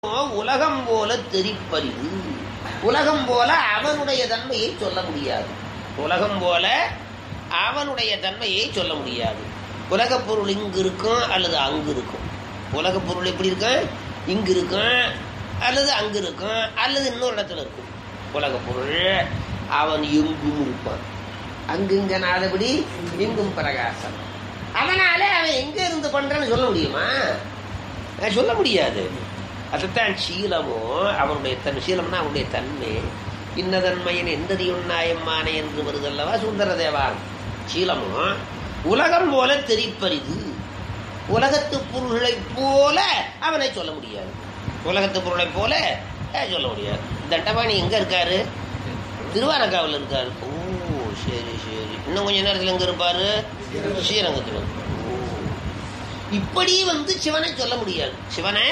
உலகம் போல தெரிப்பறிவு உலகம் போல அவனுடைய தன்மையை சொல்ல முடியாது உலகம் போல அவனுடைய தன்மையை சொல்ல முடியாது உலகப் பொருள் இங்கு இருக்கும் அல்லது அங்கு இருக்கும் உலகப் பொருள் எப்படி இருக்கும் இங்கு இருக்கும் அல்லது அங்கு இருக்கும் அல்லது இன்னொரு இடத்துல இருக்கும் உலகப் பொருள் அவன் எங்கும் இருப்பான் அங்குங்க நாதபடி எங்கும் பிரகாசம் அதனால அவன் எங்க இருந்து பண்றான்னு சொல்ல முடியுமா அஹ் சொல்ல முடியாது அதுதான் சீலமோ அவனுடைய தன் சீலம்னா அவனுடைய தன்மை இன்னதன்மையின் எந்ததி உண்ணாயம்மானே என்று வருதல்லவா சுந்தர தேவார் சீலமோ உலகம் போல தெரிப்பரிது உலகத்து பொருள்களைப் போல அவனை சொல்ல முடியாது உலகத்து பொருளைப் போல அஹ், சொல்ல முடியாது தண்டபாணி எங்க இருக்காரு திருவாரக்காவில் இருக்காரு ஓ சரி சரி இன்னும் கொஞ்ச நேரத்தில் எங்க இருப்பாரு ஸ்ரீரங்கத்தில் ஓ இப்படி வந்து சிவனை சொல்ல முடியாது சிவனை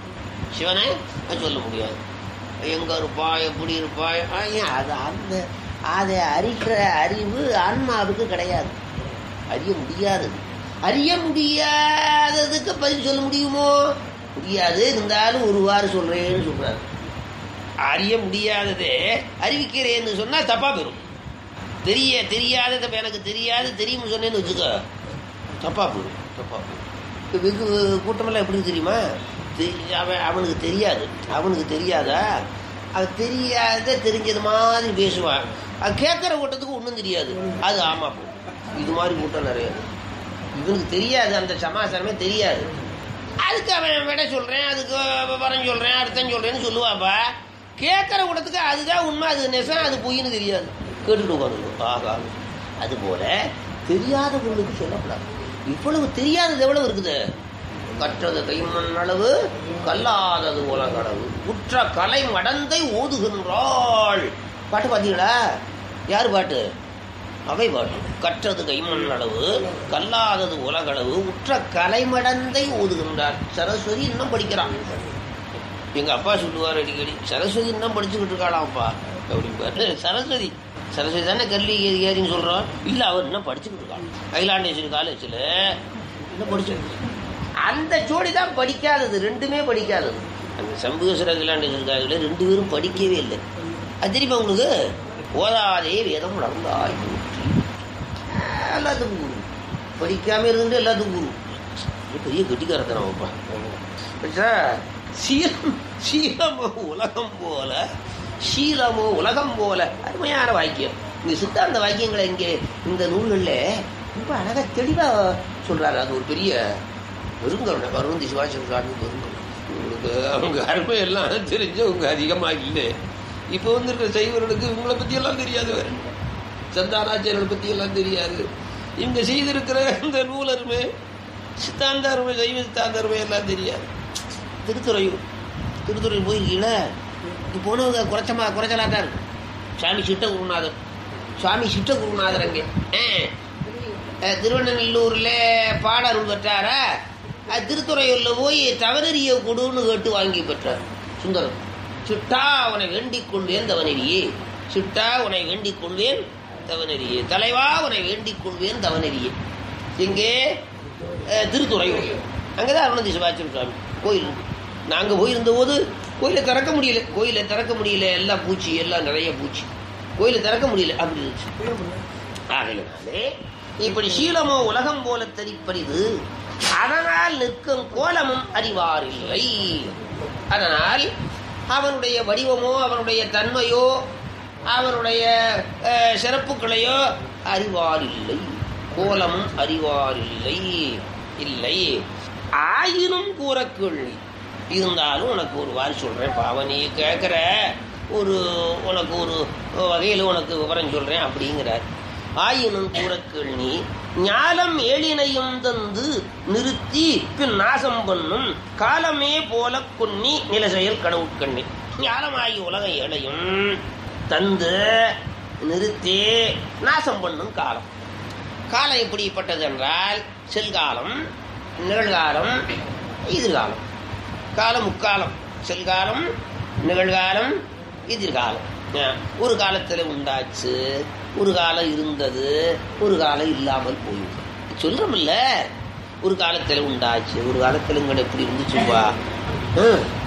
சிவனை சொல்ல முடியாது எங்க இருப்பா எப்படி இருப்பா ஏன் அது அந்த அதை அறிகிற அறிவு ஆன்மாவுக்கு கிடையாது அறிய முடியாதது அறிய முடியாததுக்கு பதில் சொல்ல முடியுமோ முடியாது இருந்தாலும் ஒரு வாரம் சொல்றேன்னு சொல்றாரு அறிய முடியாததே அறிவிக்கிறேன்னு சொன்னா தப்பா போயிடும் தெரிய தெரியாததை இப்ப எனக்கு தெரியாது தெரியும்னு சொன்னேன்னு வச்சுக்க தப்பா போயிடும் தப்பா போயிடும் இப்ப வெகு கூட்டமெல்லாம் எப்படி தெரியுமா தெரி- அவன் அவனுக்கு தெரியாது அவனுக்கு தெரியாதா அது தெரியாத தெரிஞ்சது மாதிரி பேசுவான் அது கேட்குற கூட்டத்துக்கு ஒன்றும் தெரியாது அது ஆமா போ இது மாதிரி கூட்டம் நிறைய இருக்கு. இவனுக்கு தெரியாது அந்த சமாசாரமே தெரியாது அதுக்கு அவன் விட சொல்றேன் அதுக்கு வரம் சொல்றேன் அர்த்தம் சொல்றேன்னு சொல்லுவாப்பா கேட்குற கூட்டத்துக்கு அதுதான் உண்மை அது நெசம் அது பொய்ன்னு தெரியாது கேட்டுட்டு உட்காந்து ஆகா அது போல தெரியாத பொருளுக்கு சொல்லக்கூடாது இவ்வளவு தெரியாதது எவ்வளவு இருக்குது கற்றது கைமண் அளவு கல்லாதது உலகளவு உற்ற கலை மடந்தை ஓதுகின்றாள் பாட்டு பார்த்தீங்களா யார் பாட்டு அவை பாட்டு கற்றது கைமண் அளவு கல்லாதது உலகளவு உற்ற கலைமடந்தை ஓதுகின்றார் சரஸ்வதி இன்னும் படிக்கிறான் எங்க அப்பா சொல்லுவார் அடிக்கடி சரஸ்வதி இன்னும் படிச்சுக்கிட்டு இருக்காளாம்ப்பா அப்படிம்பாரு சரஸ்வதி சரஸ்வதி தானே கல்வி ஏறின்னு சொல்றோம் இல்ல அவர் இன்னும் படிச்சுக்கிட்டு இருக்காங்க அகிலாண்டேஸ்வரி காலேஜில் இன்னும் படிச்சுக்கிட்டு இருக்காங்க. அந்த ஜோடி தான் படிக்காதது ரெண்டுமே படிக்காதது அந்த சம்புகேஸ்வர அகிலாண்டேஸ்வரி காலேஜில் ரெண்டு பேரும் படிக்கவே இல்லை அது தெரியுமா உங்களுக்கு ஓதாதே வேதம் நடந்தாய் போற்றி எல்லாத்துக்கும் குரு படிக்காம இருந்துட்டு எல்லாத்துக்கும் குரு இது பெரிய கெட்டிக்காரத்தனம் வைப்பா புரியுதா? சீலம் சீலமோ உலகம் போல சீலமோ உலகம் போல அருமையான வாக்கியம் இந்த சித்தாந்த வாக்கியங்களை இங்கே இந்த நூல்களில் ரொம்ப அழகா தெளிவா சொல்றாரு அது ஒரு பெரிய பெருங்கருணை பருவந்தி சிவாசன் சாமி பெருங்கருணை உங்களுக்கு அவங்க அருமை எல்லாம் தெரிஞ்சவங்க அதிகமாக இல்லை இப்போ வந்திருக்கிற சைவர்களுக்கு இவங்களை பத்தி எல்லாம் தெரியாது வேற சந்தானாச்சாரியர்களை பத்தி எல்லாம் தெரியாது இவங்க செய்திருக்கிற இந்த நூலருமே சித்தாந்த அருமை சைவ சித்தாந்த அருமை எல்லாம் தெரியாது திருத்துறையூர் திருத்துறையூர் போயிருக்கீங்களா இது போனவங்க குறைச்சமா குறைச்சலா தான் இருக்கு சாமி சிட்ட குருநாதர் சுவாமி சிட்ட குருநாதர் அங்கே ஆ. அஹ், திருவண்ணநல்லூர்ல பாட அருள் பெற்றாரா அது திருத்துறையூர்ல போய் தவறறிய கொடுன்னு கேட்டு வாங்கி பெற்றார் சுந்தரம் சிட்டா உனை வேண்டிக் கொள்வேன் தவநெறியே சிட்டா உனை வேண்டிக் கொள்வேன் தவநெறியே தலைவா உனை வேண்டிக் கொள்வேன் தவநெறியே இங்கே அஹ், திருத்துறையூர் அங்கதான் அருணந்தி சிவாச்சாரிய சுவாமி கோயில் இருக்கு. நாங்க போயிருந்த போது கோயிலை திறக்க முடியல கோயிலை திறக்க முடியல எல்லாம் பூச்சி எல்லாம் நிறைய பூச்சி கோயிலை திறக்க முடியல அப்படி இருந்துச்சு ஆகையினாலே இப்படி சீலமோ உலகம் போல தெரிப்பறிது அதனால் நிற்கும் கோலமும் அறிவாரில்லை அதனால் அவனுடைய வடிவமோ அவனுடைய தன்மையோ அவனுடைய அஹ், சிறப்புகளையோ அறிவாரில்லை கோலமும் அறிவாரில்லை இல்லை ஆயினும் கூற கேள்வி இருந்தாலும் உனக்கு ஒரு வாரி சொல்றேன் பாவம் நீ கேட்குற ஒரு உனக்கு ஒரு வகையில் உனக்கு விவரம் சொல்றேன் அப்படிங்கிறார் ஆயினும் கூற கேள்வி ஞாலம் ஏழினையும் தந்து நிறுத்தி பின் நாசம் பண்ணும் காலமே போல கொன்னி நில செயல் கடவுட்கண்ணி ஞாலமாகி உலக ஏழையும் தந்து நிறுத்தி நாசம் பண்ணும் காலம் காலம் எப்படிப்பட்டது என்றால் செல்காலம் நிகழ்காலம் எதிர்காலம் காலம் முக்காலம் செல்காலம் நிகழ்காலம் எதிர்காலம் அஹ், ஒரு காலத்தில் உண்டாச்சு ஒரு காலம் இருந்தது ஒரு காலம் இல்லாமல் போயிடும் சொல்றோம்ல ஒரு காலத்தில் உண்டாச்சு ஒரு காலத்தில் இங்கே எப்படி இருந்துச்சுப்பா ஹம்,